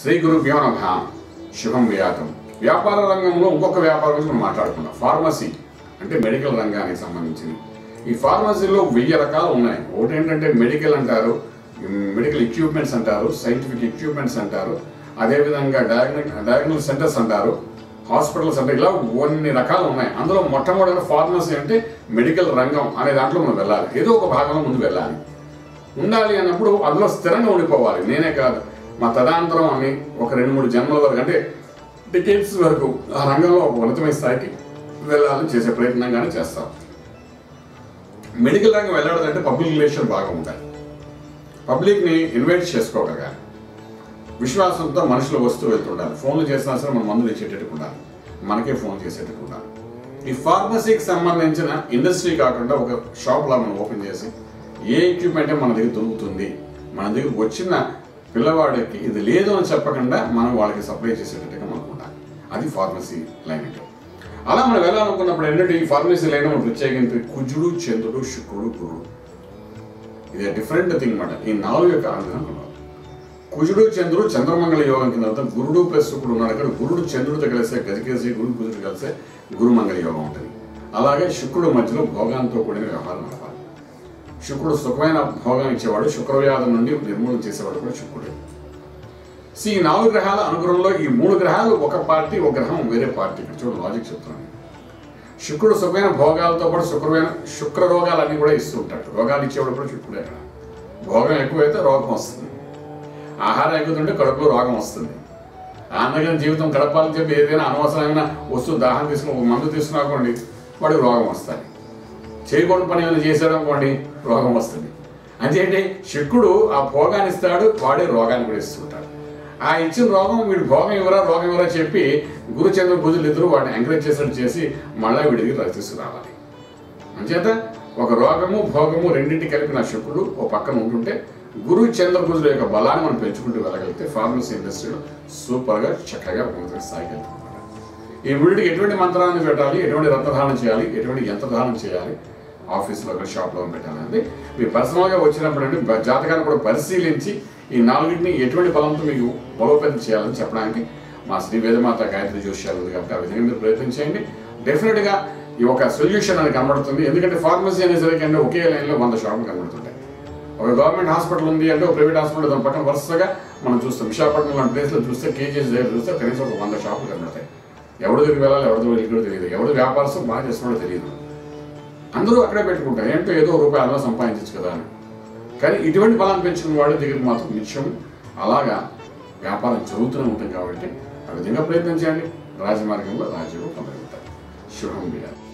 శ్రీ గురుభ్యో నమ శుభం వ్యాతం వ్యాపార రంగంలో ఇంకొక వ్యాపారం గురించి మనం మాట్లాడుకుందాం ఫార్మసీ అంటే మెడికల్ రంగానికి సంబంధించింది ఈ ఫార్మసీలో వెయ్యి రకాలు ఉన్నాయి ఒకటి ఏంటంటే మెడికల్ అంటారు మెడికల్ ఎక్విప్మెంట్స్ అంటారు సైంటిఫిక్ ఎక్విప్మెంట్స్ అంటారు అదేవిధంగా డయాగ్నో డయాగ్నోస్ సెంటర్స్ అంటారు హాస్పిటల్స్ అంటే ఇలా కొన్ని రకాలు ఉన్నాయి అందులో మొట్టమొదటి ఫార్మసీ అంటే మెడికల్ రంగం అనే దాంట్లో మనం వెళ్ళాలి ఏదో ఒక భాగంలో ముందు వెళ్ళాలి ఉండాలి అన్నప్పుడు అందులో స్థిరంగా ఉండిపోవాలి నేనే కాదు మా తదాంతరం అని ఒక రెండు మూడు జన్మల వరకు అంటే డికేట్స్ వరకు ఆ రంగంలో ఒక ఉన్నతమైన స్థాయికి వెళ్ళాలని చేసే ప్రయత్నంగానే చేస్తాం మెడికల్ రంగం వెళ్ళాలంటే పబ్లిక్ రిలేషన్ బాగా ఉండాలి పబ్లిక్ని ఇన్వైట్ చేసుకోగలగాలి విశ్వాసంతో మనుషులు వస్తూ వెళ్తుండాలి ఫోన్లు చేసినా సరే మన మందులు ఇచ్చేటట్టు ఉండాలి మనకే ఫోన్ చేసేటట్టు ఉండాలి ఈ ఫార్మసీకి సంబంధించిన ఇండస్ట్రీ కాకుండా ఒక షాప్ లా మనం ఓపెన్ చేసి ఏ ఎక్విప్మెంట్ మన దగ్గర దొరుకుతుంది మన దగ్గర వచ్చిన పిల్లవాడికి ఇది లేదు అని చెప్పకుండా మనం వాళ్ళకి సప్లై చేసేటట్టుగా మనకు ఉండాలి అది ఫార్మసీ లైన్ అంటే అలా మనం వెళ్ళాలనుకున్నప్పుడు ఏంటంటే ఈ ఫార్మసీ లైన్ మనం ప్రత్యేకించి కుజుడు చంద్రుడు శుక్రుడు గురుడు ఇది డిఫరెంట్ థింగ్ అనమాట ఈ నాలుగు యొక్క అనుగ్రహం ఉన్నారు కుజుడు చంద్రుడు చంద్రమంగళ యోగం కింద అర్థం గురుడు ప్లస్ శుక్రుడు ఉన్నాడు అక్కడ గురుడు చంద్రుడితో కలిస్తే గజకేసి గురు కుజుడు కలిస్తే గురుమంగళ యోగం ఉంటుంది అలాగే శుక్రుడు మధ్యలో భోగాంతో కూడిన వ్యవహారం నడపాలి శుక్రుడు సుఖమైన భోగం ఇచ్చేవాడు శుక్రవ్యాధం నుండి నిర్మూలన చేసేవాడు కూడా శుక్రుడే సో ఈ నాలుగు గ్రహాల అనుగ్రహంలో ఈ మూడు గ్రహాలు ఒక పార్టీ ఒక గ్రహం వేరే పార్టీ ఇక్కడ చూడండి లాజిక్ చెప్తున్నాను శుక్రుడు సుఖమైన భోగాలతో పాటు శుక్రమైన శుక్ర రోగాలన్నీ కూడా ఇస్తూ ఉంటాడు రోగాలు ఇచ్చేవాడు కూడా శుక్రుడే అక్కడ భోగం ఎక్కువైతే రోగం వస్తుంది ఆహారం ఎక్కుతుంటే కడుపులో రోగం వస్తుంది ఆనందమైన జీవితం గడపాలని చెప్పి ఏదైనా అనవసరమైన వస్తువు దాహం తీసుకుని ఒక మందు తీసుకున్నాకోండి వాడికి రోగం వస్తుంది చేయకూడని పని ఏమైనా చేశాడు అనుకోండి రోగం వస్తుంది అంతేంటి శుక్రుడు ఆ భోగాన్ని ఇస్తాడు వాడే రోగాన్ని కూడా ఇస్తుంటాడు ఆ ఇచ్చిన రోగం వీడు భోగం ఇవ్వరా రోగం ఇవ్వరా చెప్పి గురుచంద్ర పూజలు ఇద్దరు వాడిని ఎంకరేజ్ చేసినట్టు చేసి మళ్ళీ వీడికి తీసుకురావాలి అంచేత ఒక రోగము భోగము రెండింటి కలిపిన శుక్రుడు ఓ పక్కన ఉంటుంటే గురు చంద్ర కుజుల యొక్క బలాన్ని మనం పెంచుకుంటూ వెళ్ళగలిగితే ఫార్మసీ ఇండస్ట్రీలో సూపర్గా చక్కగా ఉన్నత స్థాయికి వెళ్తుంది ఈ వీడికి ఎటువంటి మంత్రాన్ని పెట్టాలి ఎటువంటి రత్నధారణ చేయాలి ఎటువంటి యంత్రధారణ చేయాలి ఆఫీస్లో షాప్లో పెట్టాలి అంటే మీ పర్సనల్గా వచ్చినప్పుడు అంటే బ- జాతకాన్ని కూడా పరిశీలించి ఈ నాలుగింటిని ఎటువంటి బలంతో మీకు బలోపేతం చేయాలని చెప్పడానికి మా శ్రీ వేదమాత గాయత్రి జోష్యాలు ఉంది కాబట్టి ఆ విధంగా మీరు ప్రయత్నం చేయండి డెఫినెట్గా ఈ ఒక సొల్యూషన్ అని కనబడుతుంది ఎందుకంటే ఫార్మసీ అనేసరికి అంటే ఒకే లైన్లో వంద షాపులు కనబడుతుంటాయి ఒక గవర్నమెంట్ హాస్పిటల్ ఉంది అంటే ఒక ప్రైవేట్ హాస్పిటల్ దాని పక్కన వరుసగా మనం చూస్తాం విశాఖపట్నం లాంటి ప్లేస్లో చూస్తే కేజీఎస్ దగ్గర చూస్తే కనీసం ఒక వంద షాపులు కనబడతాయి ఎవరి దగ్గరికి వెళ్ళాలి ఎవరి దగ్గరికి వెళ్ళి తెలియదు ఎవరు వ్యాపారస్తులు బాగా చేస్తున్నాడో తెలియదు అందరూ అక్కడే పెట్టుకుంటారు ఏంటో ఏదో రూపాయి అలా సంపాదించచ్చు కదా అని కానీ ఇటువంటి బలాన్ని పెంచుకున్న వాడి దగ్గరికి మాత్రం నిత్యం అలాగా వ్యాపారం జరుగుతూనే ఉంటుంది కాబట్టి ఆ విధంగా ప్రయత్నం చేయండి రాజమార్గంలో రాజయోగం పొందగలుగుతారు శుభం బియ్యాలి